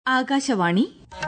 ആകാശവാണി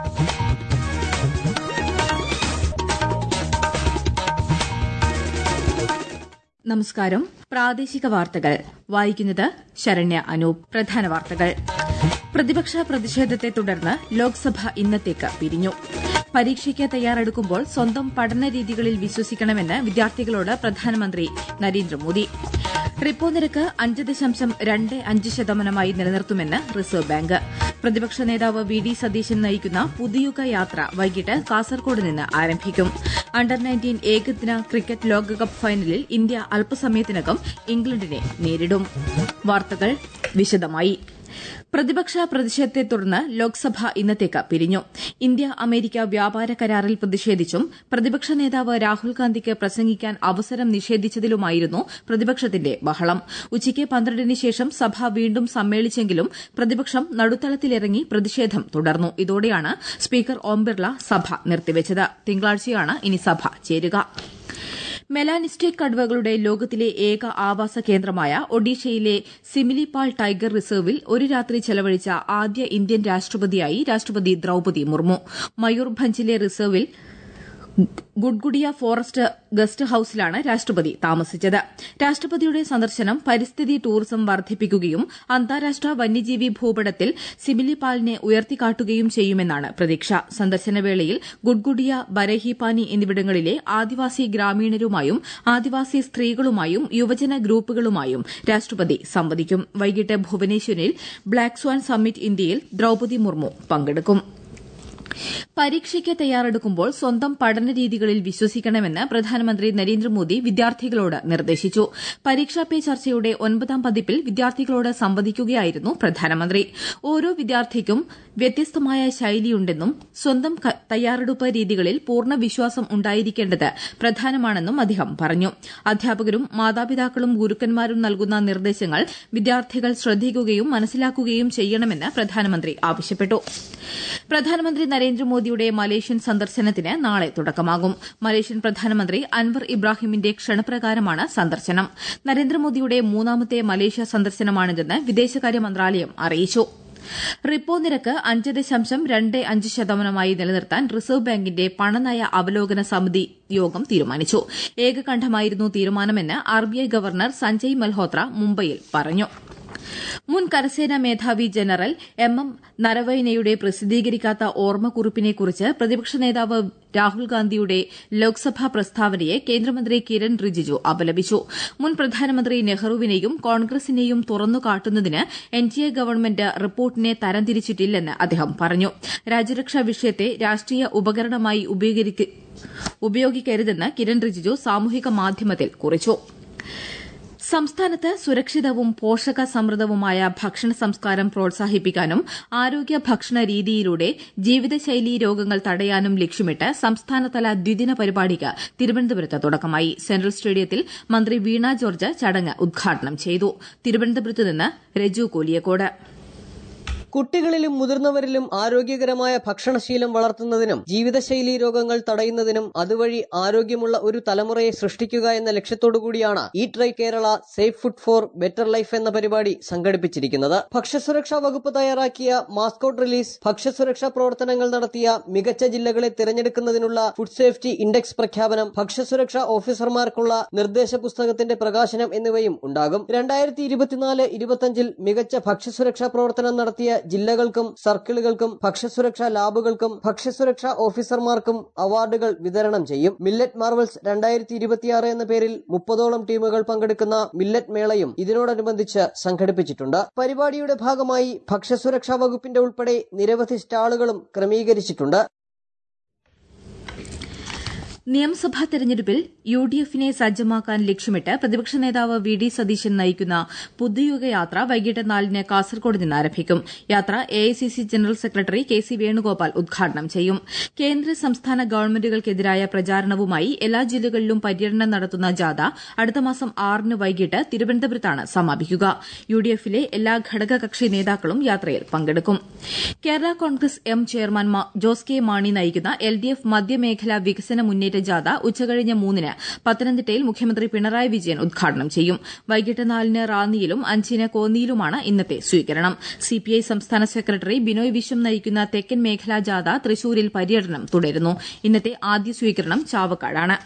നമസ്കാരം പ്രാദേശിക വാർത്തകൾ വായിക്കുന്നത് ശരണ്യ അനൂപ് പ്രധാന വാർത്തകൾ പ്രതിപക്ഷ പ്രതിഷേധത്തെ തുടർന്ന് ലോക്സഭ ഇന്നത്തേക്ക് പിരിഞ്ഞു പരീക്ഷയ്ക്ക് തയ്യാറെടുക്കുമ്പോൾ സ്വന്തം പഠന രീതികളിൽ വിശ്വസിക്കണമെന്ന് വിദ്യാർത്ഥികളോട് പ്രധാനമന്ത്രി നരേന്ദ്രമോദി റിപ്പോ നിരക്ക് അഞ്ച് ദശാംശം രണ്ട് അഞ്ച് ശതമാനമായി നിലനിർത്തുമെന്ന് റിസർവ് ബാങ്ക് പ്രതിപക്ഷ നേതാവ് വി ഡി സതീശൻ നയിക്കുന്ന പുതുയുഗ യാത്ര വൈകിട്ട് കാസർകോട് നിന്ന് ആരംഭിക്കും അണ്ടർ നയൻറ്റീൻ ഏകദിന ക്രിക്കറ്റ് ലോകകപ്പ് ഫൈനലിൽ ഇന്ത്യ അല്പസമയത്തിനകം ഇംഗ്ലണ്ടിനെ നേരിടും വാർത്തകൾ വിശദമായി പ്രതിപക്ഷ പ്രതിഷേധത്തെ തുടർന്ന് ലോക്സഭ ഇന്നത്തേക്ക് പിരിഞ്ഞു ഇന്ത്യ അമേരിക്ക വ്യാപാര കരാറിൽ പ്രതിഷേധിച്ചും പ്രതിപക്ഷ നേതാവ് രാഹുൽ ഗാന്ധിക്ക് പ്രസംഗിക്കാൻ അവസരം നിഷേധിച്ചതിലുമായിരുന്നു പ്രതിപക്ഷത്തിന്റെ ബഹളം ഉച്ചയ്ക്ക് പന്ത്രണ്ടിന് ശേഷം സഭ വീണ്ടും സമ്മേളിച്ചെങ്കിലും പ്രതിപക്ഷം നടുത്തളത്തിലിറങ്ങി പ്രതിഷേധം തുടർന്നു ഇതോടെയാണ് സ്പീക്കർ ഓം ബിർള സഭ നിർത്തിവച്ചത് തിങ്കളാഴ്ചയാണ് ഇനി സഭ ചേരുക മെലാനിസ്റ്റിക് കടുവകളുടെ ലോകത്തിലെ ഏക ആവാസ കേന്ദ്രമായ ഒഡീഷയിലെ സിമിലിപാൾ ടൈഗർ റിസർവിൽ ഒരു രാത്രി ചെലവഴിച്ച ആദ്യ ഇന്ത്യൻ രാഷ്ട്രപതിയായി രാഷ്ട്രപതി ദ്രൌപതി മുർമു മയൂർഭഞ്ചിലെ റിസർവിൽ ഗുഡ്ഗുഡിയ ഫോറസ്റ്റ് ഗസ്റ്റ് ഹൌസിലാണ് രാഷ്ട്രപതി താമസിച്ചത് രാഷ്ട്രപതിയുടെ സന്ദർശനം പരിസ്ഥിതി ടൂറിസം വർദ്ധിപ്പിക്കുകയും അന്താരാഷ്ട്ര വന്യജീവി ഭൂപടത്തിൽ സിമിലിപാലിനെ ഉയർത്തിക്കാട്ടുകയും ചെയ്യുമെന്നാണ് പ്രതീക്ഷ സന്ദർശനവേളയിൽ ഗുഡ്ഗുഡിയ ബരഹിപാനി എന്നിവിടങ്ങളിലെ ആദിവാസി ഗ്രാമീണരുമായും ആദിവാസി സ്ത്രീകളുമായും യുവജന ഗ്രൂപ്പുകളുമായും രാഷ്ട്രപതി സംവദിക്കും വൈകിട്ട് ഭുവനേശ്വരിൽ ബ്ലാക്ക് സ്വാൻ സമ്മിറ്റ് ഇന്ത്യയിൽ ദ്രൌപതി മുർമു പങ്കെടുക്കും പരീക്ഷയ്ക്ക് തയ്യാറെടുക്കുമ്പോൾ സ്വന്തം പഠന രീതികളിൽ വിശ്വസിക്കണമെന്ന് പ്രധാനമന്ത്രി നരേന്ദ്രമോദി വിദ്യാർത്ഥികളോട് നിർദ്ദേശിച്ചു പരീക്ഷാ പേ ചർച്ചയുടെ ഒൻപതാം പതിപ്പിൽ വിദ്യാർത്ഥികളോട് സംവദിക്കുകയായിരുന്നു പ്രധാനമന്ത്രി ഓരോ വിദ്യാർത്ഥിക്കും വ്യത്യസ്തമായ ശൈലിയുണ്ടെന്നും സ്വന്തം തയ്യാറെടുപ്പ് രീതികളിൽ പൂർണ്ണ വിശ്വാസം ഉണ്ടായിരിക്കേണ്ടത് പ്രധാനമാണെന്നും അദ്ദേഹം പറഞ്ഞു അധ്യാപകരും മാതാപിതാക്കളും ഗുരുക്കന്മാരും നൽകുന്ന നിർദ്ദേശങ്ങൾ വിദ്യാർത്ഥികൾ ശ്രദ്ധിക്കുകയും മനസ്സിലാക്കുകയും ചെയ്യണമെന്ന് പ്രധാനമന്ത്രി ആവശ്യപ്പെട്ടു പ്രധാനമന്ത്രി നരേന്ദ്രമോദിയുടെ മലേഷ്യൻ സന്ദർശനത്തിന് നാളെ തുടക്കമാകും മലേഷ്യൻ പ്രധാനമന്ത്രി അൻവർ ഇബ്രാഹിമിന്റെ ക്ഷണപ്രകാരമാണ് സന്ദർശനം നരേന്ദ്രമോദിയുടെ മൂന്നാമത്തെ മലേഷ്യ സന്ദർശനമാണിതെന്ന് വിദേശകാര്യ മന്ത്രാലയം അറിയിച്ചു റിപ്പോ നിരക്ക് അഞ്ച് ദശാംശം രണ്ട് അഞ്ച് ശതമാനമായി നിലനിർത്താൻ റിസർവ് ബാങ്കിന്റെ പണനയ അവലോകന സമിതി യോഗം തീരുമാനിച്ചു ഏകകണ്ഠമായിരുന്നു തീരുമാനമെന്ന് ആർബിഐ ഗവർണർ സഞ്ജയ് മൽഹോത്ര മുംബൈയിൽ പറഞ്ഞു മുൻ കരസേനാ മേധാവി ജനറൽ എം എം നരവൈനയുടെ പ്രസിദ്ധീകരിക്കാത്ത ഓർമ്മക്കുറിപ്പിനെക്കുറിച്ച് പ്രതിപക്ഷ നേതാവ് രാഹുൽ ഗാന്ധിയുടെ ലോക്സഭാ പ്രസ്താവനയെ കേന്ദ്രമന്ത്രി കിരൺ റിജിജു അപലപിച്ചു മുൻ പ്രധാനമന്ത്രി നെഹ്റുവിനെയും കോൺഗ്രസിനെയും തുറന്നുകാട്ടുന്നതിന് എൻഡിഎ ഗവൺമെന്റ് റിപ്പോർട്ടിനെ തരംതിരിച്ചിട്ടില്ലെന്ന് അദ്ദേഹം പറഞ്ഞു രാജ്യരക്ഷാ വിഷയത്തെ രാഷ്ട്രീയ ഉപകരണമായി ഉപയോഗിക്കരുതെന്ന് കിരൺ റിജിജു സാമൂഹിക മാധ്യമത്തിൽ കുറിച്ചു സംസ്ഥാനത്ത് സുരക്ഷിതവും പോഷക സമൃദ്ധവുമായ ഭക്ഷണ സംസ്കാരം പ്രോത്സാഹിപ്പിക്കാനും ആരോഗ്യ ഭക്ഷണ രീതിയിലൂടെ ജീവിതശൈലീ രോഗങ്ങൾ തടയാനും ലക്ഷ്യമിട്ട് സംസ്ഥാനതല ദ്വിദിന പരിപാടിക്ക് തിരുവനന്തപുരത്ത് തുടക്കമായി സെൻട്രൽ സ്റ്റേഡിയത്തിൽ മന്ത്രി വീണ ജോർജ് ചടങ്ങ് ഉദ്ഘാടനം ചെയ്തു തിരുവനന്തപുരത്ത് നിന്ന് രജു കോലിയക്കോട് കുട്ടികളിലും മുതിർന്നവരിലും ആരോഗ്യകരമായ ഭക്ഷണശീലം വളർത്തുന്നതിനും ജീവിതശൈലീ രോഗങ്ങൾ തടയുന്നതിനും അതുവഴി ആരോഗ്യമുള്ള ഒരു തലമുറയെ സൃഷ്ടിക്കുക എന്ന ലക്ഷ്യത്തോടുകൂടിയാണ് eat right Kerala safe food for better life എന്ന പരിപാടി സംഘടിപ്പിച്ചിരിക്കുന്നത് ഭക്ഷ്യസുരക്ഷാ വകുപ്പ് തയ്യാറാക്കിയ മാസ്കോട്ട് റിലീസ് ഭക്ഷ്യസുരക്ഷാ പ്രവർത്തനങ്ങൾ നടത്തിയ മികച്ച ജില്ലകളെ തിരഞ്ഞെടുക്കുന്നതിനുള്ള ഫുഡ് സേഫ്റ്റി ഇൻഡെക്സ് പ്രഖ്യാപനം ഭക്ഷ്യസുരക്ഷാ ഓഫീസർമാർക്കുള്ള നിർദ്ദേശ പുസ്തകത്തിന്റെ പ്രകാശനം എന്നിവയും ഉണ്ടാകും രണ്ടായിരത്തി ഇരുപത്തിനാല് ഇരുപത്തിയഞ്ചിൽ മികച്ച ഭക്ഷ്യസുരക്ഷാ പ്രവർത്തനം നടത്തിയ ജില്ലകൾക്കും സർക്കിളുകൾക്കും ഭക്ഷ്യസുരക്ഷാ ലാബുകൾക്കും ഭക്ഷ്യസുരക്ഷാ ഓഫീസർമാർക്കും അവാർഡുകൾ വിതരണം ചെയ്യും മില്ലറ്റ് മാർവൽസ് രണ്ടായിരത്തി ഇരുപത്തിയാറ് എന്ന പേരിൽ മുപ്പതോളം ടീമുകൾ പങ്കെടുക്കുന്ന മില്ലറ്റ് മേളയും ഇതിനോടനുബന്ധിച്ച് സംഘടിപ്പിച്ചിട്ടുണ്ട് പരിപാടിയുടെ ഭാഗമായി ഭക്ഷ്യസുരക്ഷാ വകുപ്പിന്റെ ഉൾപ്പെടെ നിരവധി സ്റ്റാളുകളും ക്രമീകരിച്ചിട്ടുണ്ട് നിയമസഭാ തെരഞ്ഞെടുപ്പിൽ യു ഡി എഫിനെ സജ്ജമാക്കാൻ ലക്ഷ്യമിട്ട് പ്രതിപക്ഷ നേതാവ് വി ഡി സതീശൻ നയിക്കുന്ന പുതുയുഗ യാത്ര വൈകിട്ട് നാലിന് കാസർകോട് നിന്ന് ആരംഭിക്കും യാത്ര A I C C general secretary K C Venugopal ഉദ്ഘാടനം ചെയ്യും കേന്ദ്ര സംസ്ഥാന ഗവൺമെന്റുകൾക്കെതിരായ പ്രചാരണവുമായി എല്ലാ ജില്ലകളിലും പര്യടനം നടത്തുന്ന ജാഥ അടുത്ത മാസം ആറിന് വൈകിട്ട് തിരുവനന്തപുരത്താണ് സമാപിക്കുക യു ഡി എഫിലെ എല്ലാ ഘടകകക്ഷി നേതാക്കളും യാത്രയിൽ പങ്കെടുക്കും Kerala Congress M chairman Jose K Mani നയിക്കുന്ന എൽ ഡി എഫ് മധ്യമേഖലാ വികസന മുന്നേറ്റ മുന്നേറ്റ ജാഥ ഉച്ചകഴിഞ്ഞ് മൂന്നിന് പത്തനംതിട്ടയിൽ മുഖ്യമന്ത്രി പിണറായി വിജയൻ ഉദ്ഘാടനം ചെയ്യും വൈകിട്ട് നാലിന് റാന്നിയിലും അഞ്ചിന് കോന്നിയിലുമാണ് ഇന്നത്തെ സ്വീകരണം സിപിഐ സംസ്ഥാന സെക്രട്ടറി ബിനോയ് വിശ്വം നയിക്കുന്ന തെക്കൻ മേഖലാ ജാഥ തൃശൂരിൽ പര്യടനം തുടരുന്നു ഇന്നത്തെ ആദ്യ സ്വീകരണം ചാവക്കാടാണ്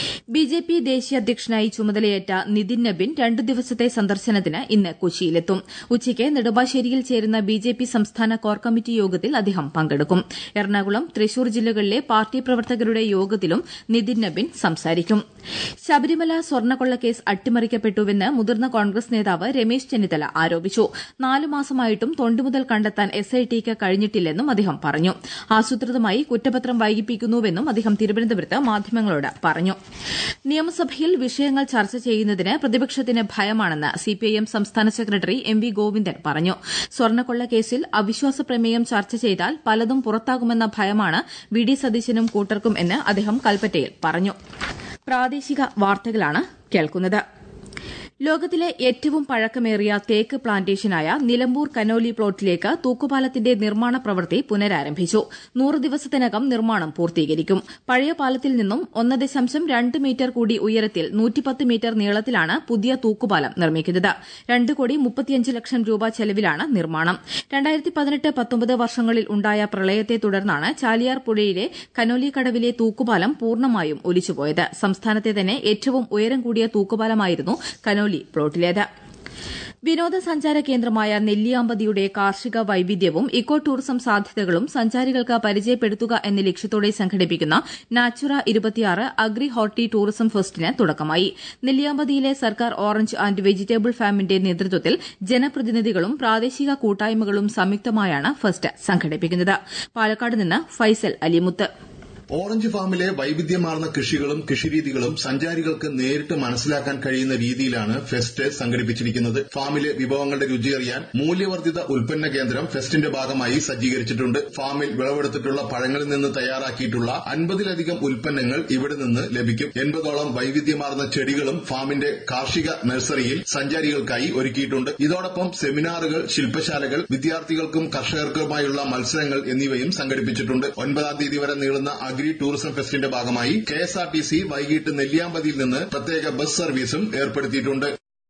ബിജെപി ദേശീയ അധ്യക്ഷനായി ചുമതലയേറ്റ നിതിൻ നബിൻ രണ്ടു ദിവസത്തെ സന്ദർശനത്തിന് ഇന്ന് കൊച്ചിയിലെത്തും ഉച്ചയ്ക്ക് നെടുമ്പാശ്ശേരിയിൽ ചേരുന്ന ബിജെപി സംസ്ഥാന കോർ കമ്മിറ്റി യോഗത്തിൽ അദ്ദേഹം പങ്കെടുക്കും എറണാകുളം തൃശൂർ ജില്ലകളിലെ പാർട്ടി പ്രവർത്തകരുടെ യോഗത്തിലും നിതിൻ നബിൻ സംസാരിക്കും ശബരിമല സ്വർണ്ണക്കൊള്ളക്കേസ് അട്ടിമറിക്കപ്പെട്ടുവെന്ന് മുതിർന്ന കോൺഗ്രസ് നേതാവ് രമേശ് ചെന്നിത്തല ആരോപിച്ചു നാലു മാസമായിട്ടും തൊണ്ടുമുതൽ കണ്ടെത്താൻ എസ്ഐടിക്ക് കഴിഞ്ഞിട്ടില്ലെന്നും അദ്ദേഹം പറഞ്ഞു ആസൂത്രിതമായി കുറ്റപത്രം വൈകിപ്പിക്കുന്നുവെന്നും അദ്ദേഹം തിരുവനന്തപുരത്ത് മാധ്യമങ്ങളോട് പറഞ്ഞു നിയമസഭയിൽ വിഷയങ്ങൾ ചർച്ച ചെയ്യുന്നതിന് പ്രതിപക്ഷത്തിന് ഭയമാണെന്ന് സിപിഐഎം സംസ്ഥാന സെക്രട്ടറി എം വി ഗോവിന്ദൻ പറഞ്ഞു സ്വർണ്ണക്കൊള്ളക്കേസിൽ അവിശ്വാസ പ്രമേയം ചർച്ച ചെയ്താൽ പലതും പുറത്താകുമെന്ന ഭയമാണ് വി ഡി സതീശനും കൂട്ടർക്കും എന്ന് അദ്ദേഹം കൽപ്പറ്റയിൽ പറഞ്ഞു പ്രാദേശിക വാർത്തകളാണ് കേൾക്കുന്നത് ലോകത്തിലെ ഏറ്റവും പഴക്കമേറിയ തേക്ക് പ്ലാന്റേഷനായ നിലമ്പൂർ കനോലി പ്ലോട്ടിലേക്ക് തൂക്കുപാലത്തിന്റെ നിർമ്മാണ പ്രവൃത്തി പുനരാരംഭിച്ചു നൂറ് ദിവസത്തിനകം നിർമ്മാണം പൂർത്തീകരിക്കും പഴയ പാലത്തിൽ നിന്നും ഒന്ന് ദശാംശം രണ്ട് മീറ്റർ കൂടി ഉയരത്തിൽ നൂറ്റിപ്പത്ത് മീറ്റർ നീളത്തിലാണ് പുതിയ തൂക്കുപാലം നിർമ്മിക്കുന്നത് രണ്ട് കോടി മുപ്പത്തിയഞ്ച് ലക്ഷം രൂപ ചെലവിലാണ് നിർമ്മാണം രണ്ടായിരത്തി പതിനെട്ട് പത്തൊമ്പത് വർഷങ്ങളിൽ ഉണ്ടായ പ്രളയത്തെ തുടർന്നാണ് ചാലിയാർ പുഴയിലെ കനോലി കടവിലെ തൂക്കുപാലം പൂർണ്ണമായും ഒലിച്ചുപോയത് സംസ്ഥാനത്തെ തന്നെ ഏറ്റവും ഉയരം കൂടിയ തൂക്കുപാലമായിരുന്നു കനോലി പ്ലോട്ടിലേത് വിനോദസഞ്ചാര കേന്ദ്രമായ നെല്ലിയാമ്പതിയുടെ കാർഷിക വൈവിധ്യവും ഇക്കോ ടൂറിസം സാധ്യതകളും സഞ്ചാരികൾക്ക് പരിചയപ്പെടുത്തുക എന്ന ലക്ഷ്യത്തോടെ സംഘടിപ്പിക്കുന്ന നാച്ചുറ ഇരുപത്തിയാറ് അഗ്രി ഹോർട്ടി ടൂറിസം ഫെസ്റ്റിന് തുടക്കമായി നെല്ലിയാമ്പതിയിലെ സർക്കാർ ഓറഞ്ച് ആന്റ് വെജിറ്റബിൾ ഫാമിന്റെ നേതൃത്വത്തിൽ ജനപ്രതിനിധികളും പ്രാദേശിക കൂട്ടായ്മകളും സംയുക്തമായാണ് ഫെസ്റ്റ് സംഘടിപ്പിക്കുന്നത് പാലക്കാട് നിന്ന് ഫൈസൽ അലിമുത്ത് ഓറഞ്ച് ഫാമിലെ വൈവിധ്യമാർന്ന കൃഷികളും കൃഷിരീതികളും സഞ്ചാരികൾക്ക് നേരിട്ട് മനസ്സിലാക്കാൻ കഴിയുന്ന രീതിയിലാണ് ഫെസ്റ്റ് സംഘടിപ്പിച്ചിരിക്കുന്നത് ഫാമിലെ വിഭവങ്ങളുടെ രുചിയറിയാൻ മൂല്യവർദ്ധിത ഉൽപ്പന്ന കേന്ദ്രം ഫെസ്റ്റിന്റെ ഭാഗമായി സജ്ജീകരിച്ചിട്ടുണ്ട് ഫാമിൽ വിളവെടുത്തിട്ടുള്ള പഴങ്ങളിൽ നിന്ന് തയ്യാറാക്കിയിട്ടുള്ള അൻപതിലധികം ഉൽപ്പന്നങ്ങൾ ഇവിടെ നിന്ന് ലഭിക്കും എൺപതോളം വൈവിധ്യമാർന്ന ചെടികളും ഫാമിന്റെ കാർഷിക നഴ്സറിയിൽ സഞ്ചാരികൾക്കായി ഒരുക്കിയിട്ടുണ്ട് ഇതോടൊപ്പം സെമിനാറുകൾ ശില്പശാലകൾ വിദ്യാർത്ഥികൾക്കും കർഷകർക്കുമായുള്ള മത്സരങ്ങൾ എന്നിവയും സംഘടിപ്പിച്ചിട്ടുണ്ട് ഒൻപതാം തീയതി വരെ നീളുന്ന അഗ്രി ടൂറിസം ഫെസ്റ്റിന്റെ ഭാഗമായി കെഎസ്ആർടിസി വൈകിട്ട് നെല്ലിയാമ്പതിയിൽ നിന്ന് പ്രത്യേക ബസ് സർവീസും ഏർപ്പെടുത്തിയിട്ടുണ്ട്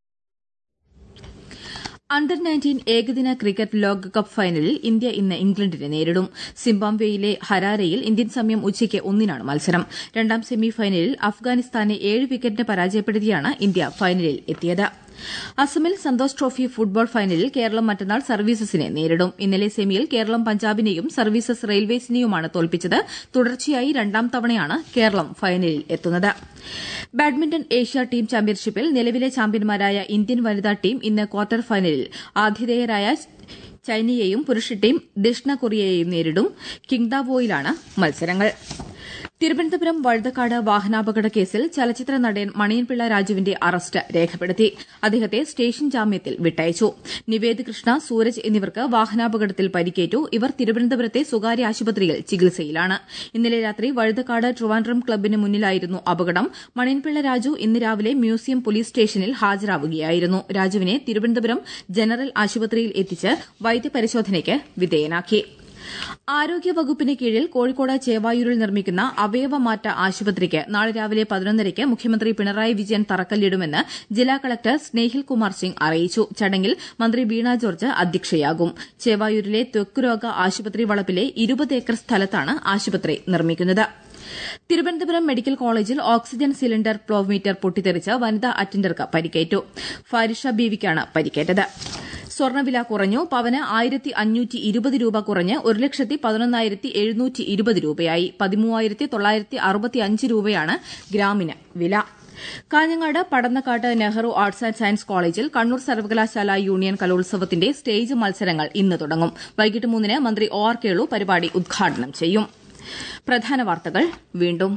അണ്ടർ നയൻറ്റീൻ ഏകദിന ക്രിക്കറ്റ് ലോകകപ്പ് ഫൈനലിൽ ഇന്ത്യ ഇന്ന് ഇംഗ്ലണ്ടിനെ നേരിടും സിംബാബ്വേയിലെ ഹരാരയിൽ ഇന്ത്യൻ സമയം ഉച്ചയ്ക്ക് ഒന്നിനാണ് മത്സരം രണ്ടാം സെമി ഫൈനലിൽ അഫ്ഗാനിസ്ഥാനെ ഏഴ് വിക്കറ്റിന് പരാജയപ്പെടുത്തിയാണ് ഇന്ത്യ ഫൈനലിൽ എത്തിയത് അസമിൽ സന്തോഷ് ട്രോഫി ഫുട്ബോൾ ഫൈനലിൽ കേരളം മറ്റന്നാൾ സർവീസസിനെ നേരിടും ഇന്നലെ സെമിയിൽ കേരളം പഞ്ചാബിനെയും സർവീസസ് റെയിൽവേസിനെയുമാണ് തോൽപ്പിച്ചത് തുടർച്ചയായി രണ്ടാം തവണയാണ് കേരളം ഫൈനലിൽ എത്തുന്നത് ബാഡ്മിന്റൺ ഏഷ്യ ടീം ചാമ്പ്യൻഷിപ്പിൽ നിലവിലെ ചാമ്പ്യന്മാരായ ഇന്ത്യൻ വനിതാ ടീം ഇന്ന് ക്വാർട്ടർ ഫൈനലിൽ ആതിഥേയരായ ചൈനയെയും പുരുഷ ടീം ദക്ഷിണ കൊറിയയെയും നേരിടും കിങ്ദാവോയിലാണ് മത്സരങ്ങൾ തിരുവനന്തപുരം വഴുതക്കാട് വാഹനാപകട കേസിൽ ചലച്ചിത്ര നടൻ മണിയൻപിള്ള രാജുവിന്റെ അറസ്റ്റ് രേഖപ്പെടുത്തി അദ്ദേഹത്തെ സ്റ്റേഷൻ ജാമ്യത്തിൽ വിട്ടയച്ചു നിവേദ് കൃഷ്ണ സൂരജ് എന്നിവർക്ക് വാഹനാപകടത്തിൽ പരിക്കേറ്റു ഇവർ തിരുവനന്തപുരത്തെ സ്വകാര്യ ആശുപത്രിയിൽ ചികിത്സയിലാണ് ഇന്നലെ രാത്രി വഴുതക്കാട് ട്രിവാൻഡ്രം ക്ലബിന് മുന്നിലായിരുന്നു അപകടം മണിയൻപിള്ള രാജു ഇന്ന് രാവിലെ മ്യൂസിയം പോലീസ് സ്റ്റേഷനിൽ ഹാജരാവുകയായിരുന്നു രാജുവിനെ തിരുവനന്തപുരം ജനറൽ ആശുപത്രിയിൽ എത്തിച്ച് വൈദ്യപരിശോധനയ്ക്ക് വിധേയനാക്കി ആരോഗ്യവകുപ്പിന് കീഴിൽ കോഴിക്കോട് ചേവായൂരിൽ നിർമ്മിക്കുന്ന അവയവമാറ്റ ആശുപത്രിക്ക് നാളെ രാവിലെ പതിനൊന്നരയ്ക്ക് മുഖ്യമന്ത്രി പിണറായി വിജയൻ തറക്കല്ലിടുമെന്ന് ജില്ലാ കളക്ടർ സ്നേഹിൽ കുമാർ സിംഗ് അറിയിച്ചു ചടങ്ങിൽ മന്ത്രി വീണ ജോർജ് അധ്യക്ഷയാകും ചേവായൂരിലെ ത്വക്കുരോഗ ആശുപത്രി വളപ്പിലെ ഇരുപത് ഏക്കർ സ്ഥലത്താണ് ആശുപത്രി നിർമ്മിക്കുന്നത് തിരുവനന്തപുരം മെഡിക്കൽ കോളേജിൽ ഓക്സിജൻ സിലിണ്ടർ പ്ലോമീറ്റർ പൊട്ടിത്തെറിച്ച് വനിതാ അറ്റൻഡർക്ക് പരിക്കേറ്റു ഫാരിഷ ബീവിക്കാണ് പരിക്കേറ്റത് സ്വർണ്ണവില കുറഞ്ഞു പവന് ആയിരത്തി അഞ്ഞൂറ്റി ഇരുപത് രൂപ കുറഞ്ഞ് ഒരു ലക്ഷത്തി പതിനൊന്നായിരത്തി എഴുന്നൂറ്റി ഇരുപത് രൂപയായി പതിമൂവായിരത്തി തൊള്ളായിരത്തി അറുപത്തി അഞ്ച് രൂപയാണ് ഗ്രാമിന് വില Kanhangad Padannakkad Nehru arts and science കോളേജിൽ കണ്ണൂർ സർവകലാശാല യൂണിയൻ കലോത്സവത്തിന്റെ സ്റ്റേജ് മത്സരങ്ങൾ ഇന്ന് തുടങ്ങും വൈകിട്ട് മൂന്നിന് മന്ത്രി ഒ ആർ കേളു പരിപാടി ഉദ്ഘാടനം ചെയ്യും പ്രധാന വാർത്തകൾ വീണ്ടും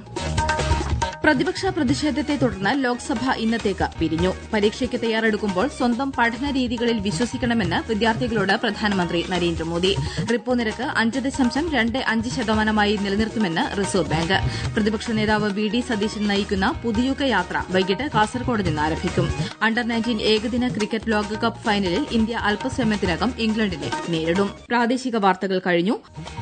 പ്രതിപക്ഷ പ്രതിഷേധത്തെ തുടർന്ന് ലോക്സഭ ഇന്നത്തേക്ക് പിരിഞ്ഞു പരീക്ഷയ്ക്ക് തയ്യാറെടുക്കുമ്പോൾ സ്വന്തം പഠന രീതികളിൽ വിശ്വസിക്കണമെന്ന് വിദ്യാർത്ഥികളോട് പ്രധാനമന്ത്രി നരേന്ദ്രമോദി റിപ്പോ നിരക്ക് അഞ്ച് ദശാംശം രണ്ട് അഞ്ച് ശതമാനമായി നിലനിർത്തുമെന്ന് റിസർവ് ബാങ്ക് പ്രതിപക്ഷ നേതാവ് വി ഡി സതീശൻ നയിക്കുന്ന പുതിയുഗ യാത്ര വൈകിട്ട് കാസർകോട് നിന്ന് ആരംഭിക്കും അണ്ടർ നയൻറ്റീൻ ഏകദിന ക്രിക്കറ്റ് ലോകകപ്പ് ഫൈനലിൽ ഇന്ത്യ അല്പസമയത്തിനകം ഇംഗ്ലണ്ടിനെ നേരിടും പ്രാദേശിക വാർത്തകൾ കഴിഞ്ഞു